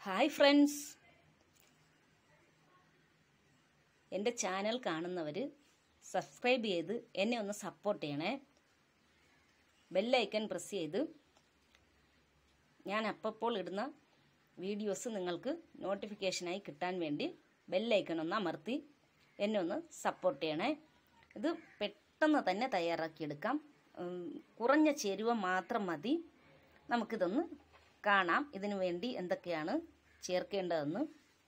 hi friends എൻ്റെ channel കാണുന്നവർ subscribe ചെയ്ത് എന്നെ ഒന്ന് സപ്പോർട്ട് ചെയ്യണേ ബെല്ലൈക്കൺ പ്രസ് ചെയ്ത് ഞാൻ അപ്പോൾ ഇടുന്ന വീഡിയോസ് നിങ്ങൾക്ക് നോട്ടിഫിക്കേഷനായി കിട്ടാൻ വേണ്ടി ബെല്ലൈക്കൺ ഒന്ന് അമർത്തി എന്നെ ഒന്ന് സപ്പോർട്ട് ചെയ്യണേ ഇത് പെട്ടെന്ന് തന്നെ തയ്യാറാക്കിയെടുക്കാം ഉം, കുറഞ്ഞ ചേരുവ മാത്രം മതി നമുക്കിതൊന്ന് കാണാം ഇതിനു വേണ്ടി എന്തൊക്കെയാണ് ചേർക്കേണ്ടതെന്ന്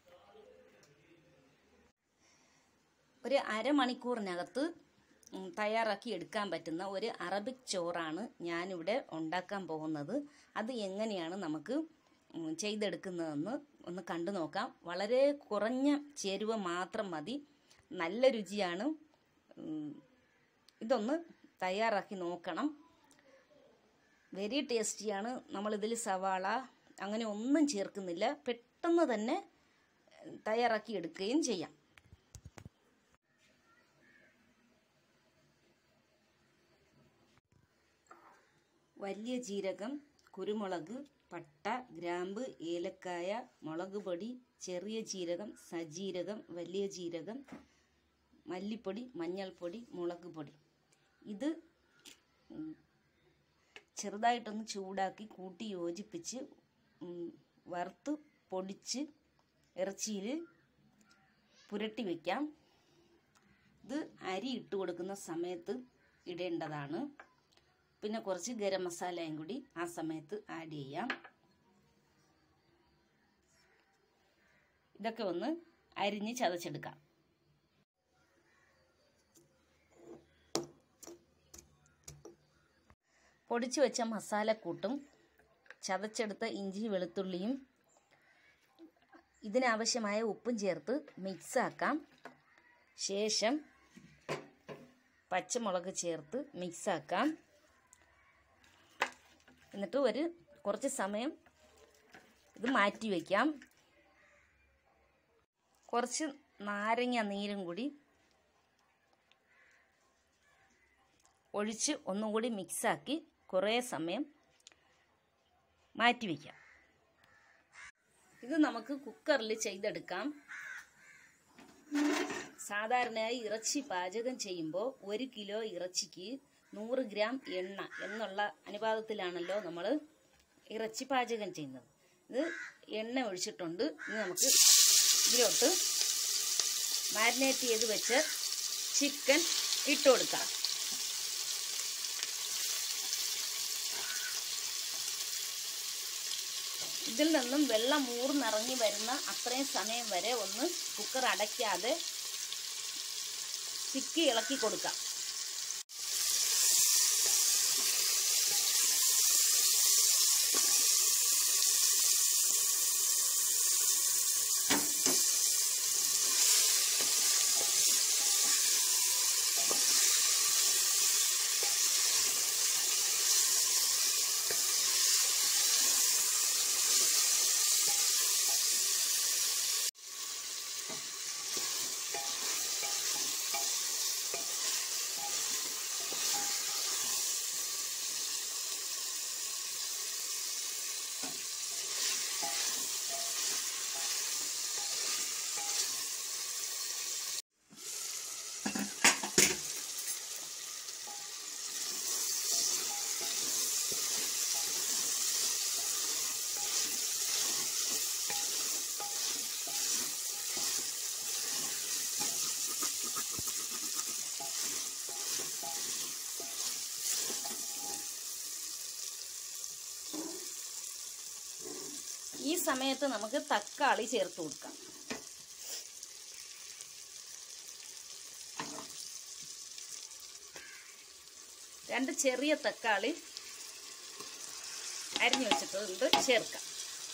ഒരു അരമണിക്കൂറിനകത്ത് ഉം, തയ്യാറാക്കി എടുക്കാൻ പറ്റുന്ന ഒരു അറബിക് ചോറാണ് ഞാനിവിടെ ഉണ്ടാക്കാൻ പോകുന്നത് അത് എങ്ങനെയാണ് നമുക്ക് ഉം, ചെയ്തെടുക്കുന്നതെന്ന് ഒന്ന് കണ്ടു നോക്കാം വളരെ കുറഞ്ഞ ചേരുവ മാത്രം മതി നല്ല രുചിയാണ് ഉം, ഇതൊന്ന് തയ്യാറാക്കി നോക്കണം വെരി ടേസ്റ്റിയാണ് നമ്മളിതിൽ സവാള അങ്ങനെ ഒന്നും ചേർക്കുന്നില്ല പെട്ടെന്ന് തന്നെ തയ്യാറാക്കി എടുക്കുകയും ചെയ്യാം വലിയ ജീരകം കുരുമുളക് പട്ട ഗ്രാമ്പ് ഏലക്കായ മുളക് പൊടി ചെറിയ ജീരകം സജീരകം വലിയ ജീരകം മല്ലിപ്പൊടി മഞ്ഞൾപ്പൊടി മുളക് പൊടി ഇത് ഉം, ചെറുതായിട്ടൊന്ന് ചൂടാക്കി കൂട്ടി യോജിപ്പിച്ച് ഉം, വറുത്ത് പൊടിച്ച് ഇറച്ചിയിൽ പുരട്ടി വയ്ക്കാം ഇത് അരി ഇട്ട് കൊടുക്കുന്ന സമയത്ത് ഇടേണ്ടതാണ് പിന്നെ കുറച്ച് ഗരം മസാലയും കൂടി ആ സമയത്ത് ആഡ് ചെയ്യാം ഇതൊക്കെ ഒന്ന് അരിഞ്ഞ് ചതച്ചെടുക്കാം പൊടിച്ചു വെച്ച മസാലക്കൂട്ടും ചതച്ചെടുത്ത ഇഞ്ചി വെളുത്തുള്ളിയും ഇതിനാവശ്യമായ ഉപ്പും ചേർത്ത് മിക്സാക്കാം ശേഷം പച്ചമുളക് ചേർത്ത് മിക്സാക്കാം എന്നിട്ട് ഒരു കുറച്ച് സമയം ഇത് മാറ്റി വയ്ക്കാം കുറച്ച് നാരങ്ങ നീരും കൂടി ഒഴിച്ച് ഒന്നും കൂടി മിക്സാക്കി കുറേ സമയം മാറ്റി വയ്ക്കാം ഇത് നമുക്ക് കുക്കറിൽ ചെയ്തെടുക്കാം സാധാരണയായി ഇറച്ചി പാചകം ചെയ്യുമ്പോൾ ഒരു കിലോ ഇറച്ചിക്ക് നൂറ് ഗ്രാം എണ്ണ എന്നുള്ള അനുപാതത്തിലാണല്ലോ നമ്മൾ ഇറച്ചി പാചകം ചെയ്യുന്നത് ഇത് എണ്ണ ഒഴിച്ചിട്ടുണ്ട് ഇനി നമുക്ക് ഇതിലോട്ട് മാരിനേറ്റ് ചെയ്ത് വെച്ച് ചിക്കൻ ഇട്ട് കൊടുക്കാം ഇതിൽ നിന്നും വെള്ളം ഊർന്നിറങ്ങി വരുന്ന അത്രയും സമയം വരെ ഒന്ന് കുക്കർ അടയ്ക്കാതെ ചിക്കി ഇളക്കി കൊടുക്കാം ഈ സമയത്ത് നമുക്ക് തക്കാളി ചേർത്ത് കൊടുക്കാം രണ്ട് ചെറിയ തക്കാളി അരിഞ്ഞു വെച്ചിട്ടുണ്ട് ചേർക്കാം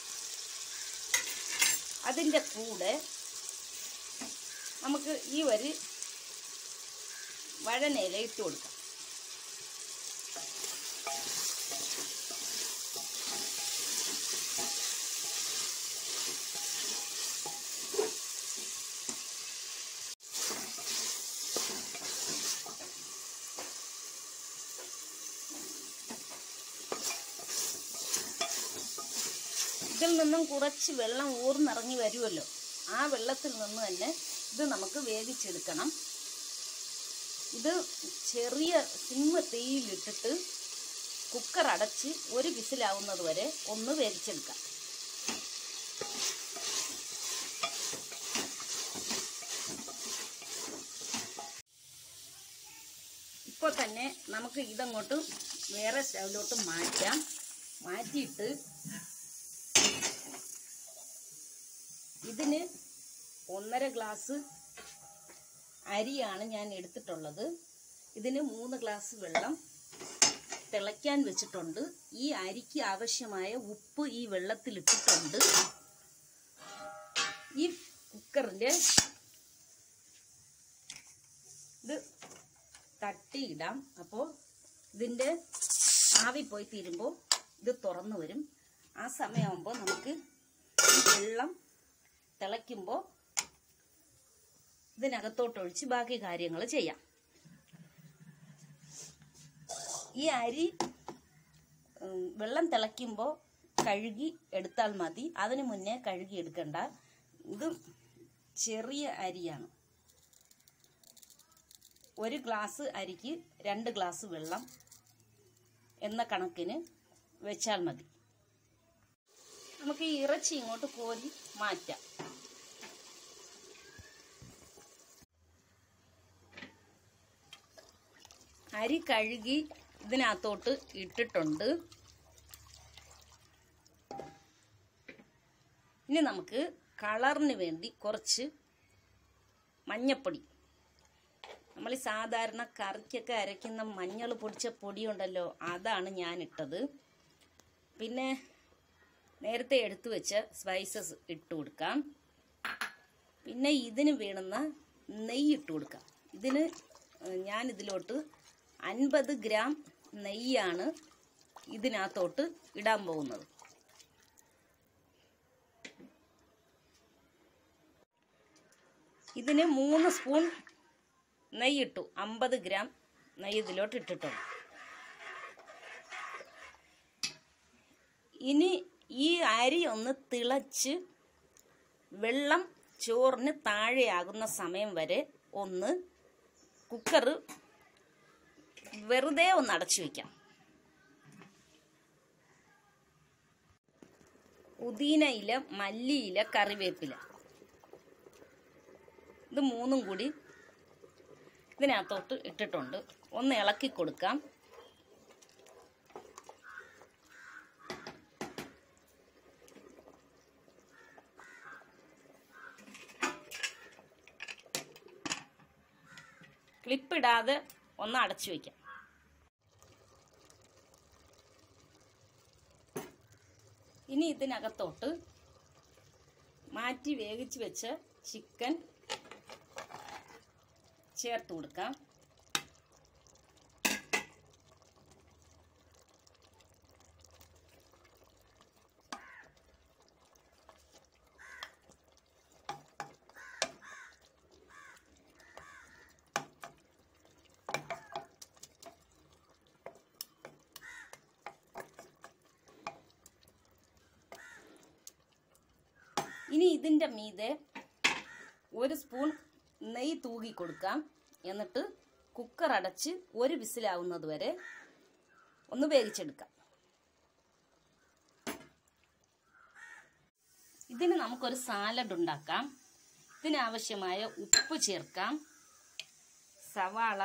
അതിൻ്റെ കൂടെ നമുക്ക് ഈ ഒരു വഴനയില ഇട്ട് കൊടുക്കാം ഇതിൽ ഇതിൽ നിന്നും കുറച്ച് വെള്ളം ഊർന്നിറങ്ങി വരുമല്ലോ ആ വെള്ളത്തിൽ നിന്ന് തന്നെ ഇത് നമുക്ക് വേവിച്ചെടുക്കണം ഇത് ചെറിയ സിമ്മ് തീയിലിട്ടിട്ട് കുക്കർ അടച്ച് ഒരു വിസിലാവുന്നത് വരെ ഒന്ന് വേവിച്ചെടുക്കാം ഇപ്പോൾ തന്നെ നമുക്ക് ഇതങ്ങോട്ട് വേറെ സ്റ്റൗവിലോട്ട് മാറ്റാം മാറ്റിയിട്ട് ഇതിന് ഒന്നര ഗ്ലാസ് അരിയാണ് ഞാൻ എടുത്തിട്ടുള്ളത് ഇതിന് മൂന്ന് ഗ്ലാസ് വെള്ളം തിളയ്ക്കാൻ വെച്ചിട്ടുണ്ട് ഈ അരിക്ക് ആവശ്യമായ ഉപ്പ് ഈ വെള്ളത്തിൽ ഇട്ടിട്ടുണ്ട് ഈ കുക്കറിൻ്റെ ഇത് തട്ടിയിടാം അപ്പോൾ ഇതിൻ്റെ ആവി പോയി തീരുമ്പോൾ ഇത് തുറന്നു വരും ആ സമയമാകുമ്പോൾ നമുക്ക് ഈ വെള്ളം തിളയ്ക്കുമ്പോൾ ഇതിനകത്തോട്ടൊഴിച്ച് ബാക്കി കാര്യങ്ങൾ ചെയ്യാം ഈ അരി ഉം, വെള്ളം തിളയ്ക്കുമ്പോൾ കഴുകി എടുത്താൽ മതി അതിന് മുന്നേ കഴുകി എടുക്കണ്ട ഇത് ചെറിയ അരിയാണ് ഒരു ഗ്ലാസ് അരിക്ക് രണ്ട് ഗ്ലാസ് വെള്ളം എന്ന കണക്കിന് വെച്ചാൽ മതി നമുക്ക് ഈ ഇറച്ചി ഇങ്ങോട്ട് കോരി മാറ്റാം അരി കഴുകി ഇതിനകത്തോട്ട് ഇട്ടിട്ടുണ്ട് ഇനി നമുക്ക് കളറിന് വേണ്ടി കുറച്ച് മഞ്ഞപ്പൊടി നമ്മൾ ഈ സാധാരണ കറിക്കൊക്കെ അരയ്ക്കുന്ന മഞ്ഞൾ പൊടിച്ച പൊടിയുണ്ടല്ലോ അതാണ് ഞാൻ ഇട്ടത് പിന്നെ നേരത്തെ എടുത്തു വെച്ച സ്പൈസസ് ഇട്ട് കൊടുക്കാം പിന്നെ ഇതിന് വേണ്ടുന്ന നെയ്യ് ഇട്ട് കൊടുക്കാം ഇതിന് ഞാൻ ഇതിലോട്ട് അൻപത് ഗ്രാം നെയ്യാണ് ഇതിനകത്തോട്ട് ഇടാൻ പോകുന്നത് ഇതിന് മൂന്ന് സ്പൂൺ നെയ്യ് ഇട്ടു അമ്പത് ഗ്രാം നെയ്യ് ഇതിലോട്ട് ഇട്ടിട്ടുണ്ട് ഇനി ഈ അരി ഒന്ന് തിളച്ച് വെള്ളം ചോറിന് താഴെയാകുന്ന സമയം വരെ ഒന്ന് കുക്കർ വെറുതെ ഒന്ന് അടച്ചു വയ്ക്കാം പുതിനയില മല്ലിയില കറിവേപ്പില ഇത് മൂന്നും കൂടി ഇതിനകത്തോട്ട് ഇട്ടിട്ടുണ്ട് ഒന്ന് ഇളക്കി കൊടുക്കാം ക്ലിപ്പിടാതെ ഒന്ന് അടച്ചു വയ്ക്കാം ഇനി ഇതിനകത്തോട്ട് മാറ്റി വേവിച്ച് വെച്ച ചിക്കൻ ചേർത്ത് കൊടുക്കാം ഇനി ഇതിൻ്റെ മീതെ ഒരു സ്പൂൺ നെയ്യ് തൂകി കൊടുക്കാം എന്നിട്ട് കുക്കർ അടച്ച് ഒരു വിസിലാവുന്നത് വരെ ഒന്ന് വേവിച്ചെടുക്കാം ഇതിന് നമുക്കൊരു സാലഡ് ഉണ്ടാക്കാം ഇതിനാവശ്യമായ ഉപ്പ് ചേർക്കാം സവാള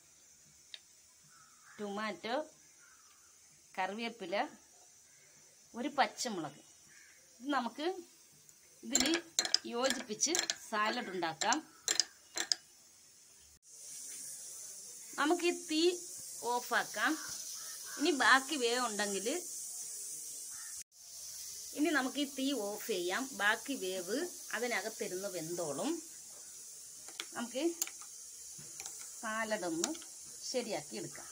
ടൊമാറ്റോ കറിവേപ്പില ഒരു പച്ചമുളക് ഇത് നമുക്ക് ഇതിൽ യോജിപ്പിച്ച് സാലഡ് ഉണ്ടാക്കാം നമുക്ക് ഈ തീ ഓഫാക്കാം ഇനി ബാക്കി വേവ് ഉണ്ടെങ്കിൽ ഇനി നമുക്ക് ഈ തീ ഓഫ് ചെയ്യാം ബാക്കി വേവ് അതിനകത്തിരുന്ന് വെന്തോളും നമുക്ക് സാലഡ് ഒന്ന് ശരിയാക്കി എടുക്കാം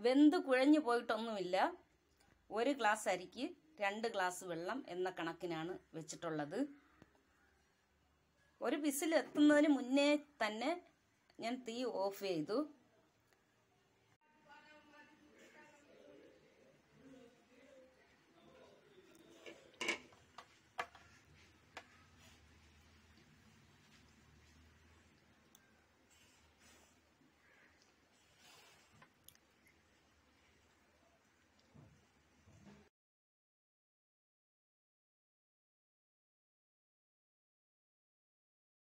വെന്ത് കുഴഞ്ഞു പോയിട്ടൊന്നുമില്ല ഒരു ഗ്ലാസ് അരിക്ക് രണ്ട് ഗ്ലാസ് വെള്ളം എന്ന കണക്കിനാണ് വെച്ചിട്ടുള്ളത് ഒരു വിസിൽ എത്തുന്നതിന് മുന്നേ തന്നെ ഞാൻ തീ ഓഫ് ചെയ്തു